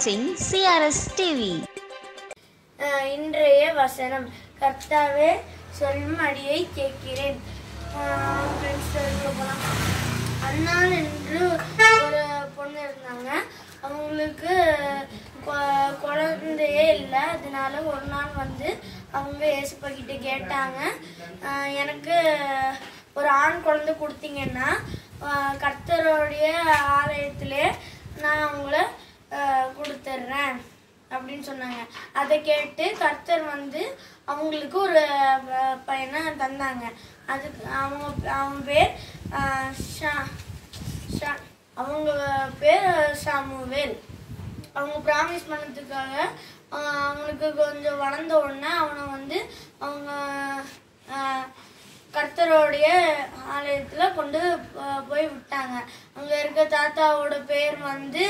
watching CRS TV. அஹ் இன்றைய வசனம் கர்த்தாவே சொல்லும் அடியை கேட்கிறேன் அஹ் friends சொல்ல போலாம். அன்னாள் என்று ஒரு பொண்ணு இருந்தாங்க அவங்களுக்கு கொ- குழந்தையே இல்லை அதனால ஒரு நாள் வந்து அவங்க ஏசப்பா கிட்ட கேட்டாங்க அஹ் எனக்கு ஒரு ஆண் குழந்தை கொடுத்தீங்கன்னா அஹ் கர்த்தருடைய ஆலயத்திலே நான் அவங்கள அஹ் கொடுத்துட்றேன் அப்படின்னு சொன்னாங்க அதை கேட்டு கர்த்தர் வந்து அவங்களுக்கு ஒரு அஹ், பையனை தந்தாங்க அதுக்கு அவங்க அவன் பேர் அஹ், ஷா- ஷா- அவங்க பேர் ஷாமுவேல் அவங்க ப்ராமிஸ் பண்ணதுக்காக அஹ், அவனுக்கு கொஞ்சம் வளர்ந்த உடனே அவனை வந்து அவங்க அஹ், கர்த்தருடைய ஆலயத்தில் கொண்டு அஹ், போய் விட்டாங்க அங்கே இருக்க தாத்தாவோட பேர் வந்து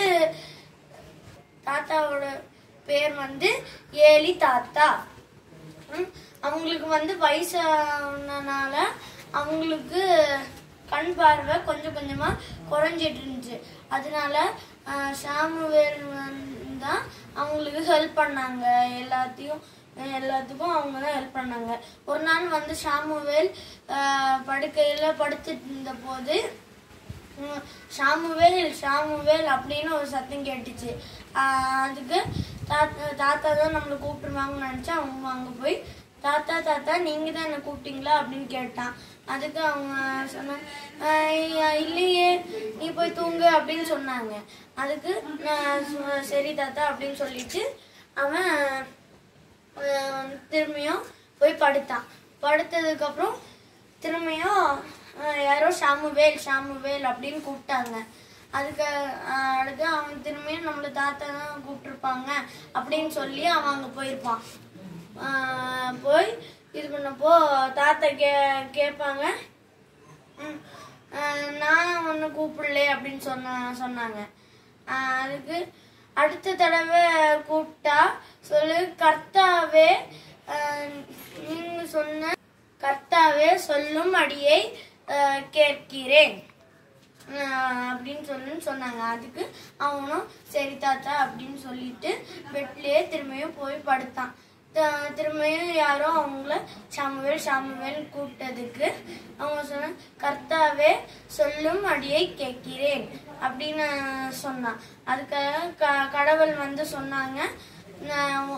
தாத்தாவோட பேர் வந்து ஏலி தாத்தா ம், அவங்களுக்கு வந்து வயசானனால அவங்களுக்கு கண் பார்வை கொஞ்சம் கொஞ்சமா குறைஞ்சிட்டு இருந்துச்சு அதனால ஆஹ், சாமுவேல் வந்து தான் அவங்களுக்கு ஹெல்ப் பண்ணாங்க எல்லாத்தையும் எல்லாத்துக்கும் அவங்க தான் ஹெல்ப் பண்ணாங்க ஒரு நாள் வந்து சாமுவேல் ஆஹ், படுக்கையில படுத்துட்டு இருந்த போது ம், ஷாமுவேல் ஷாமுவேல் அப்படின்னு ஒரு சத்தம் கேட்டுச்சு ஆஹ் அதுக்கு தாத்தா தாத்தா தான் நம்மளை கூப்பிட்டுருவாங்கன்னு நினச்சா அவங்க அங்கே போய் தாத்தா தாத்தா நீங்கள் தான் என்னை கூப்பிட்டீங்களா அப்படின்னு கேட்டான் அதுக்கு அவங்க சொன்னாங்க "ஆஹ் ஐயா, இல்லையே நீ போய் தூங்கு அப்படின்னு சொன்னாங்க அதுக்கு நான் சொ- சரி தாத்தா அப்படின்னு சொல்லிட்டு அவன் அஹ் திரும்பியும் போய் படுத்தான் படுத்ததுக்கப்புறம் திரும்பியும் அஹ் யாரோ ஷாமுவேல் ஷாமுவேல் அப்படின்னு கூப்பிட்டாங்க அதுக்கு அஹ் அடுத்து அவன் திரும்பியும் நம்மள தாத்தா தான் கூப்பிட்டுருப்பாங்க அப்படின்னு சொல்லி அவன் அங்கே போயிருப்பான் அஹ் போய் இது பண்ணப்போ தாத்தா கே கேட்பாங்க ம், அஹ் நான் ஒன்று கூப்பிடல அப்படின்னு சொன்ன சொன்னாங்க அஹ் அதுக்கு அடுத்த தடவை கூப்பிட்டா சொல்லு கர்த்தாவே அஹ் நீங்க சொன்ன கர்த்தாவே சொல்லும் அடியை அஹ் கேட்கிறேன் அஹ் அப்படின்னு சொல்லி சொன்னாங்க அதுக்கு அவனும் சரி தாத்தா அப்படின்னு சொல்லிட்டு பெட்லயே திரும்பியும் போய் படுத்தான் த- திரும்பியும் யாரோ அவங்கள சாமுவேல் சாமுவேல் கூப்பிட்டதுக்கு அவங்க சொன்ன கர்த்தாவே சொல்லும் அடியை கேட்கிறேன் அப்படின்னு சொன்னான் அதுக்காக க- கடவுள் வந்து சொன்னாங்க நான்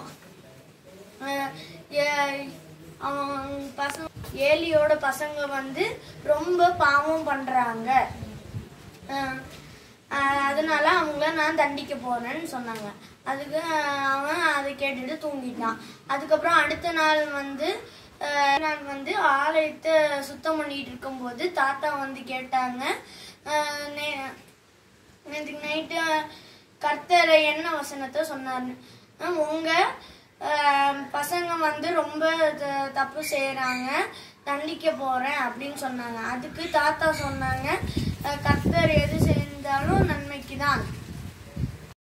அஹ் ஏ- அவன் பசங்க ஏலியோட பசங்க வந்து ரொம்ப பாவம் பண்றாங்க அஹ் அஹ் அதனால அவங்கள நான் தண்டிக்க போறேன்னு சொன்னாங்க அதுக்கு அஹ் அவன் அதை கேட்டுட்டு தூங்கிட்டான் அதுக்கப்புறம் அடுத்த நாள் வந்து அஹ் நாள் வந்து ஆலயத்தை சுத்தம் பண்ணிட்டு இருக்கும்போது தாத்தா வந்து கேட்டாங்க அஹ் நே- நேற்றுக்கு நைட்டு கர்த்தர் என்ன வசனத்தை சொன்னார் உங்க ஆஹ், பசங்க வந்து ரொம்ப த- தப்பு செய்யறாங்க தண்டிக்க போறேன் அப்படின்னு சொன்னாங்க அதுக்கு தாத்தா சொன்னாங்க அஹ், கர்த்தர் எது செஞ்சாலும் நன்மைக்கு தான்